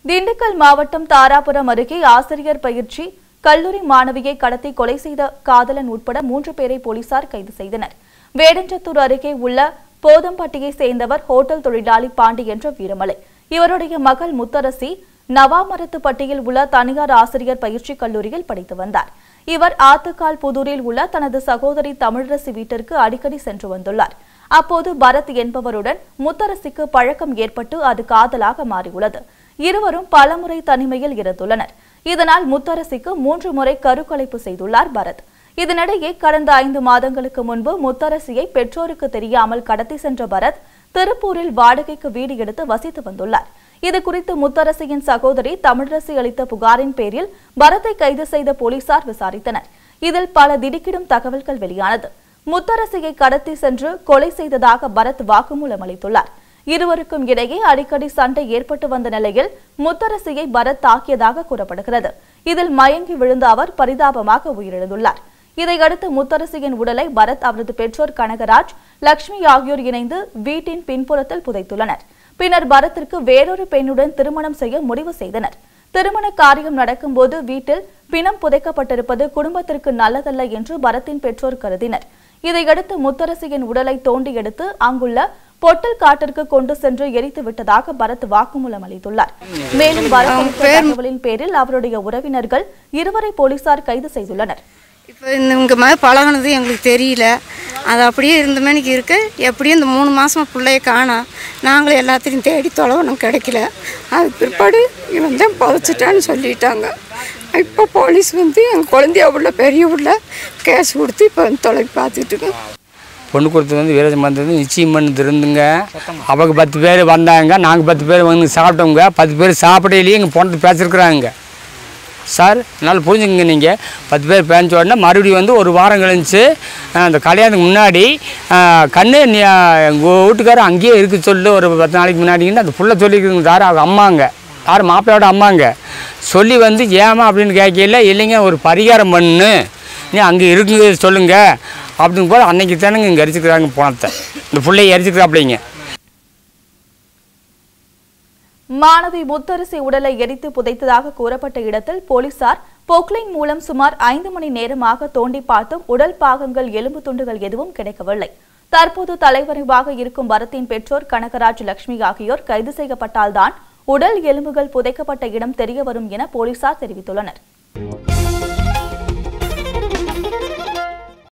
திண்டுக்கல் மாவட்டம் தாராபுரம் அருகே ஆசிரியர் பயிற்சி கல்லூரி மாணவியை கடத்தி கொலை செய்த காதலன் உட்பட மூன்று பேரை போலீசார் கைது செய்தனர் வேடஞ்சத்தூர் அருகே உள்ள போதம்பட்டியை சேர்ந்தவர் ஹோட்டல் தொழிலாளி பாண்டி என்ற வீரமலை இவருடைய மகள் முத்தரசி நவாமரத்துப்பட்டியில் உள்ள தனியார் ஆசிரியர் பயிற்சி கல்லூரியில் படித்து வந்தார் இவர் ஆத்துக்கால் புதூரில் உள்ள தனது சகோதரி தமிழரசி வீட்டிற்கு அடிக்கடி சென்று வந்துள்ளார் அப்போது பரத் என்பவருடன் முத்தரசிக்கு பழக்கம் ஏற்பட்டு அது காதலாக மாறியுள்ளது இருவரும் பலமுறை தனிமையில் இருந்துள்ளனர் இதனால் முத்தரசிக்கு மூன்று முறை கருக்கலைப்பு செய்துள்ளார் பரத் இதனிடையே கடந்த ஐந்து மாதங்களுக்கு முன்பு முத்தரசியை பெற்றோருக்கு தெரியாமல் கடத்தி சென்ற பரத் திருப்பூரில் வாடகைக்கு வீடு எடுத்து வசித்து வந்துள்ளார் இது குறித்து முத்தரசியின் சகோதரி தமிழரசி அளித்த புகாரின் பேரில் பரத்தை கைது செய்த போலீசார் விசாரித்தனர் இதில் பல திடுக்கிடும் தகவல்கள் வெளியானது முத்தரசியை கடத்தி சென்று கொலை செய்ததாக பரத் வாக்குமூலம் அளித்துள்ளார் இருவருக்கும் இடையே அடிக்கடி சண்டை ஏற்பட்டு வந்த நிலையில் முத்தரசியை பரத் தாக்கியதாக கூறப்படுகிறது இதில் மயங்கி விழுந்த அவர் பரிதாபமாக உயிரிழந்துள்ளார் இதையடுத்து முத்தரசியின் உடலை பரத் அவரது பெற்றோர் கனகராஜ் லட்சுமி ஆகியோர் இணைந்து வீட்டின் பின்புறத்தில் புதைத்துள்ளனர் பின்னர் பரத்திற்கு வேறொரு பெண்ணுடன் திருமணம் செய்ய முடிவு செய்தனர் திருமண காரியம் நடக்கும்போது வீட்டில் பிணம் புதைக்கப்பட்டிருப்பது குடும்பத்திற்கு நல்லதல்ல என்று பரத்தின் பெற்றோர் கருதினர் இதையடுத்து முத்தரசியின் உடலை தோண்டி எடுத்து அங்குள்ள பொட்டல் காட்டிற்கு கொண்டு சென்று எரித்து விட்டதாக பரத் வாக்குமூலம் அளித்துள்ளார் மேலும் பரத் அளித்த தகவலின் பேரில் அவருடைய உறவினர்கள் இருவரை போலீசார் கைது செய்துள்ளனர் இப்போ இந்த இங்கே மாதிரி பழகுனது எங்களுக்கு தெரியல அது அப்படியே இருந்த மணிக்கு இருக்கு எப்படியும் இந்த மூணு மாதமாக பிள்ளைய காணோம் நாங்களும் எல்லாத்தையும் தேடி தொலைவனும் கிடைக்கல அதுக்கு பிற்பாடு இவன் தான் புதைச்சிட்டான்னு சொல்லிட்டாங்க இப்போ போலீஸ் வந்து எங்கள் குழந்தைய உள்ள பெரிய உள்ள கேஸ் கொடுத்து இப்போ வந்து தொலை பார்த்துட்டு இருக்கோம் பொண்ணு கொடுத்தது வந்து வீரஜ மந்திரம் நிச்சயம் பண்ணது இருந்துங்க அவங்க பத்து பேர் வந்தாங்க நாங்கள் பத்து பேர் வந்து சாப்பிட்டோங்க பத்து பேர் சாப்பிடையிலேயே எங்கள் பொண்ணு பேசிருக்குறாங்க சார் என்னால் புரிஞ்சுங்க நீங்கள் பத்து பேர் பேஞ்ச உடனே மறுபடியும் வந்து ஒரு வாரம் கழிச்சு அஹ், அந்த கல்யாணத்துக்கு முன்னாடி அஹ், கண்ணு நீ எங்கள் வீட்டுக்காரர் அங்கேயே இருக்கு சொல்லு ஒரு பத்து நாளைக்கு முன்னாடிங்கன்னு அந்த புள்ள சொல்லியிருக்குங்க சார் அவங்க அம்மாங்க யார் மாப்பிள்ளையோட அம்மாங்க சொல்லி வந்து ஏமா அப்படின்னு கேட்கல இல்லைங்க ஒரு பரிகாரம் பண்ணு நீ அங்கே இருக்குங்க சொல்லுங்க அப்படின்னு போது அன்னைக்கு தானேங்க இங்கே எரிச்சுக்கிறாங்க பணத்தை இந்த பிள்ளைய எரிச்சுக்கிறாப்பிள்ளைங்க மாணவி முத்தரசி உடலை எரித்து புதைத்ததாக கூறப்பட்ட இடத்தில் போலீசார் பொக்லைன் மூலம் சுமார் ஐந்து மணி நேரமாக தோண்டி பார்த்தும் உடல் பாகங்கள் எலும்பு துண்டுகள் எதுவும் கிடைக்கவில்லை தற்போது தலைவரிவாக இருக்கும் பரத்தின் பெற்றோர் கனகராஜ் லட்சுமி ஆகியோர் கைது செய்யப்பட்டால்தான் உடல் எலும்புகள் புதைக்கப்பட்ட இடம் தெரியவரும் என போலீசார் தெரிவித்துள்ளனர்